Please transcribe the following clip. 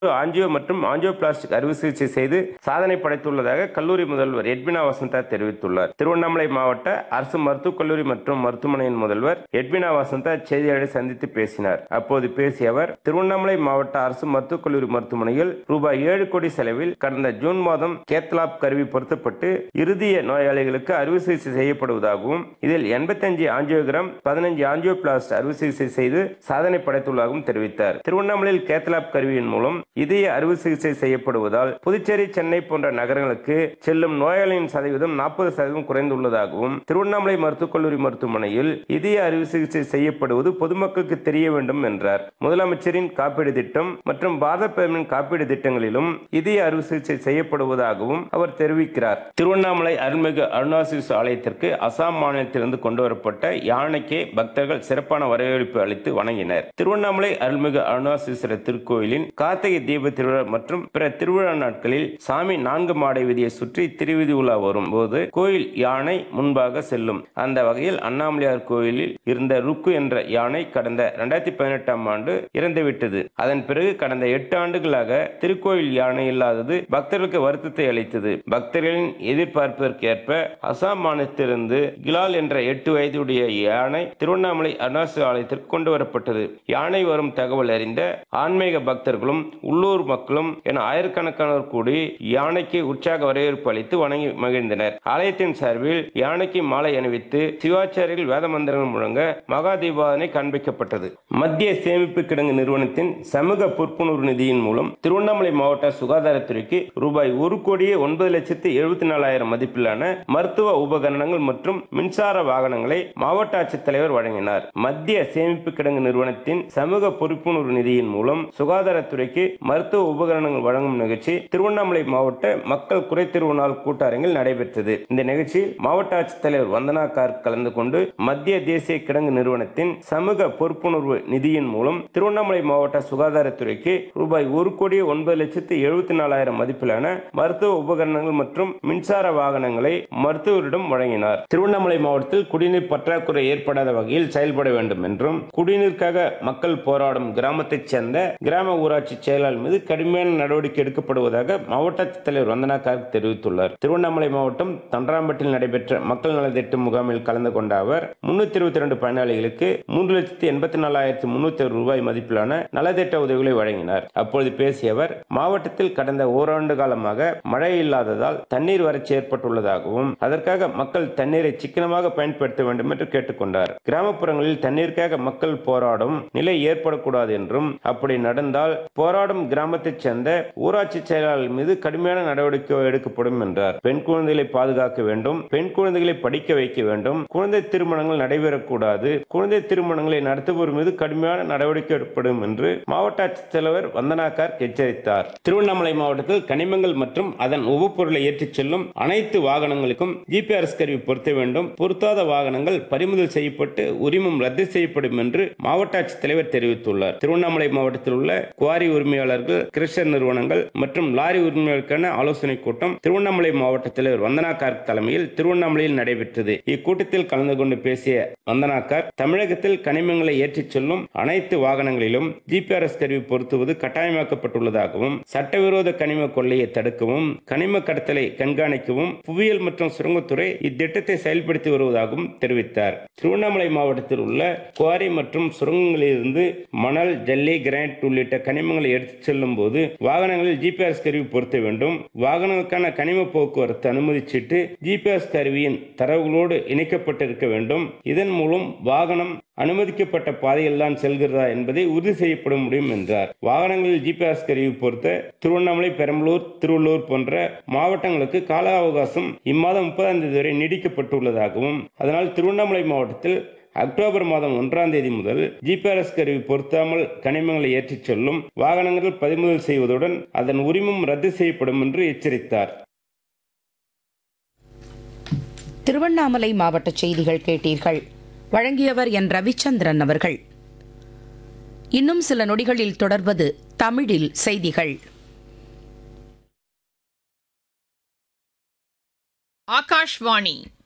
angio மற்றும் angioplastic அறுவை சிகிச்சை செய்து சாதனை படைத்துள்ளதாக கல்லூரி முதல்வர் எட்வினா வசந்தா தெரிவித்துள்ளார் திருவண்ணாமலை மாவட்ட அரசு மருத்துவக் கல்லூரி மற்றும் மருத்துவமனையின் முதல்வர் எட்வினா வசந்தா செய்தியாளரை சந்தித்து பேசினார் அப்போது பேசிய அவர் திருவண்ணாமலை மாவட்ட அரசு மருத்துவக் கல்லூரி மருத்துவமனையில் ரூபாய் ஏழு கோடி செலவில் கடந்த ஜூன் மாதம் கேத்லாப் கருவி பொருத்தப்பட்டு இறுதிய நோயாளிகளுக்கு அறுவை சிகிச்சை செய்யப்படுவதாகவும் இதில் எண்பத்தஞ்சு ஆஞ்சியோகிராம் பதினஞ்சு ஆஞ்சியோபிளாஸ்ட் அறுவை சிகிச்சை செய்து சாதனை படைத்துள்ளதாகவும் தெரிவித்தார் திருவண்ணாமலையில் கேத்லாப் கருவியின் மூலம் இதய அறுவை சிகிச்சை செய்யப்படுவதால் புதுச்சேரி சென்னை போன்ற நகரங்களுக்கு செல்லும் நோயாளியின் சதவீதம் நாற்பது சதவீதம் குறைந்துள்ளதாகவும் திருவண்ணாமலை மருத்துவக் கல்லூரி மருத்துவமனையில் இதய அறுவை சிகிச்சை செய்யப்படுவது பொதுமக்களுக்கு தெரிய வேண்டும் என்றார் முதலமைச்சரின் காப்பீடு திட்டம் மற்றும் பாரத பிரதமரின் காப்பீடு திட்டங்களிலும் இதய அறுவை சிகிச்சை செய்யப்படுவதாகவும் அவர் தெரிவிக்கிறார் திருவண்ணாமலை அருள்மிகு அருணாசிஸ் ஆலயத்திற்கு அசாம் மாநிலத்திலிருந்து கொண்டு வரப்பட்ட யானைக்கு பக்தர்கள் சிறப்பான வரவேற்பு அளித்து வணங்கினர் திருவண்ணாமலை அருள்மிகு அருணாசீஸ்வரர் திருக்கோயிலின் கார்த்திகை தீப திருவிழா மற்றும் பிற திருவிழா நாட்களில் சாமி நான்கு மாடை வீதியை சுற்றி திருவிதி உலா வரும் போது கோயில் யானை முன்பாக செல்லும் அந்த வகையில் அண்ணாமலையார் கோயிலில் இருந்த ருக்கு என்ற யானை கடந்த இரண்டாயிரத்தி பதினெட்டாம் ஆண்டு இறந்துவிட்டது அதன் பிறகு கடந்த எட்டு ஆண்டுகளாக திருக்கோயில் யானை இல்லாதது பக்தர்களுக்கு வருத்தத்தை அளித்தது பக்தர்களின் எதிர்பார்ப்பிற்கு ஏற்ப அசாம் மாநிலத்திலிருந்து கிலால் என்ற எட்டு வயதுடைய யானை திருவண்ணாமலை அருணாசு ஆலயத்திற்கு கொண்டு வரப்பட்டது யானை வரும் தகவல் அறிந்த ஆன்மீக பக்தர்களும் உள்ளூர் மக்களும் என ஆயிரக்கணக்கானோர் கூடி யானைக்கு உற்சாக வரவேற்பு அளித்து வணங்கி மகிழ்ந்தனர் ஆலயத்தின் சார்பில் யானைக்கு மாலை அணிவித்து சிவாச்சாரியில் வேத மந்திரங்கள் முழங்க மகா தீபாவனை காண்பிக்கப்பட்டது மத்திய சேமிப்பு கிடங்கு நிறுவனத்தின் சமூக பொறுப்புணர்வு நிதியின் மூலம் திருவண்ணாமலை மாவட்ட சுகாதாரத்துறைக்கு ரூபாய் ஒரு கோடியே ஒன்பது லட்சத்து எழுபத்தி நாலாயிரம் மதிப்பிலான மருத்துவ உபகரணங்கள் மற்றும் மின்சார வாகனங்களை மாவட்ட ஆட்சித்தலைவர் வழங்கினார் மத்திய சேமிப்பு கிடங்கு நிறுவனத்தின் சமூக பொறுப்புணர்வு நிதியின் மூலம் சுகாதாரத்துறைக்கு மருத்துவ உபகரணங்கள் வழங்கும் நிகழ்ச்சி திருவண்ணாமலை மாவட்ட மக்கள் குறைதீர்வு நாள் கூட்டரங்கில் நடைபெற்றது இந்த நிகழ்ச்சியில் மாவட்ட ஆட்சித்தலைவர் வந்தனா கார்க் கலந்து கொண்டு மத்திய தேசிய கிடங்கு நிறுவனத்தின் சமூக பொறுப்புணர்வு நிதியின் மூலம் திருவண்ணாமலை மாவட்ட சுகாதாரத்துறைக்கு ரூபாய் ஒரு கோடி ஒன்பது லட்சத்து எழுபத்தி நாலாயிரம் மதிப்பிலான மருத்துவ உபகரணங்கள் மற்றும் மின்சார வாகனங்களை மருத்துவரிடம் வழங்கினார் திருவண்ணாமலை மாவட்டத்தில் குடிநீர் பற்றாக்குறை ஏற்படாத வகையில் செயல்பட வேண்டும் என்றும் குடிநீருக்காக மக்கள் போராடும் கிராமத்தைச் சேர்ந்த கிராம ஊராட்சி செயலாளர் மீது கடுமையான நடவடிக்கை எடுக்கப்படுவதாக மாவட்ட தலைவர் வந்தனா கார்க் தெரிவித்துள்ளார் திருவண்ணாமலை மாவட்டம் தண்டராம்பட்டில் நடைபெற்ற மக்கள் நலத்திட்ட முகாமில் கலந்து கொண்ட அவர் முன்னூத்தி இருபத்தி ரெண்டு பயனாளிகளுக்கு மூன்று லட்சத்தி எண்பத்தி நாலாயிரத்தி முன்னூத்தி ரூபாய் மதிப்பிலான நலத்திட்ட உதவிகளை வழங்கினார் அப்பொழுது பேசிய அவர் மாவட்டத்தில் கடந்த ஓராண்டு காலமாக மழை இல்லாததால் தண்ணீர் வறட்சி ஏற்பட்டுள்ளதாகவும் அதற்காக மக்கள் தண்ணீரை சிக்கனமாக பயன்படுத்த வேண்டும் என்று கேட்டுக்கொண்டார் கிராமப்புறங்களில் தண்ணீருக்காக மக்கள் போராடும் நிலை ஏற்படக்கூடாது என்றும் அப்படி நடந்தால் போராடும் கிராமத்தைச் சேர்ந்த ஊராட்சி செயலாளர் மீது கடுமையான நடவடிக்கை எடுக்கப்படும் என்றார் பெண் குழந்தைகளை பாதுகாக்க வேண்டும் பெண் குழந்தைகளை படிக்க வைக்க வேண்டும் குழந்தை திருமணங்கள் நடைபெறக்கூடாது குழந்தை திருமணங்களை நடத்துவோர் மீது கடுமையான நடவடிக்கை எடுக்கப்படும் என்று மாவட்ட ஆட்சித்தலைவர் வந்தனா கார்க் எச்சரித்தார் திருவண்ணாமலை மாவட்டத்தில் கனிமங்கள் மற்றும் அதன் உபப்பொருளை ஏற்றிச் செல்லும் அனைத்து வாகனங்களுக்கும் ஜிபிஆர்எஸ் கருவி பொருத்த வேண்டும் பொருத்தாத வாகனங்கள் பறிமுதல் செய்யப்பட்டு உரிமம் ரத்து செய்யப்படும் என்று மாவட்ட ஆட்சித்தலைவர் தெரிவித்துள்ளார் திருவண்ணாமலை மாவட்டத்தில் உள்ள குவாரி உரிமையாளர்கள் கிறிஸ்டர் நிறுவனங்கள் மற்றும் லாரி உரிமையாளருக்கான ஆலோசனை கூட்டம் திருவண்ணாமலை மாவட்ட தலைவர் வந்தனா கார்க் தலைமையில் திருவண்ணாமலையில் நடைபெற்றது இக்கூட்டத்தில் கலந்து கொண்டு பேசிய வந்தனா கார்க் தமிழகத்தில் கனிமங்களை ஏற்றிச் செல்லும் அனைத்து வாகனங்களிலும் ஜிபிஆர்எஸ் கருவி பொருத்துவது கட்டாயமாக்கப்பட்டுள்ளதாகவும் சட்டவிரோத கனிம கொள்ளையை தடுக்கவும் கனிம கடத்தலை கண்காணிக்கவும் புவியியல் மற்றும் சுரங்கத்துறை இத்திட்டத்தை செயல்படுத்தி வருவதாகவும் தெரிவித்தார் திருவண்ணாமலை மாவட்டத்தில் உள்ள குவாரி மற்றும் சுரங்கங்களிலிருந்து மணல் ஜல்லி கிரானைட் உள்ளிட்ட கனிமங்களை எடுத்துச் செல்லும் போது வாகனங்களில் ஜிபிஎஸ் கருவி பொருத்த வேண்டும் வாகனங்களுக்கான கனிம போக்குவரத்து அனுமதி சீட்டு ஜிபிஎஸ் கருவியின் தரவுகளோடு இணைக்கப்பட்டிருக்க வேண்டும் இதன் மூலம் வாகனம் அனுமதிக்கப்பட்ட பாதையில் தான் செல்கிறதா என்பதை உறுதி செய்யப்பட முடியும் என்றார் வாகனங்களில் ஜிபிஎஸ் கருவி பொறுத்த திருவண்ணாமலை பெரம்பலூர் திருவள்ளூர் போன்ற மாவட்டங்களுக்கு கால அவகாசம் இம்மாதம் முப்பதாம் தேதி வரை நீடிக்கப்பட்டுள்ளதாகவும் அதனால் திருவண்ணாமலை மாவட்டத்தில் அக்டோபர் மாதம் ஒன்றாம் தேதி முதல் ஜிபிஆர்எஸ் கருவி பொருத்தாமல் கனிமங்களை ஏற்றிச் செல்லும் வாகனங்கள் பறிமுதல் செய்வதுடன் அதன் உரிமம் ரத்து செய்யப்படும் என்று எச்சரித்தார் திருவண்ணாமலை மாவட்ட செய்திகள் கேட்டீர்கள் வழங்கியவர் என் ரவிச்சந்திரன் அவர்கள் இன்னும் சில நொடிகளில் தொடர்வது தமிழில் செய்திகள் ஆகாஷ்வாணி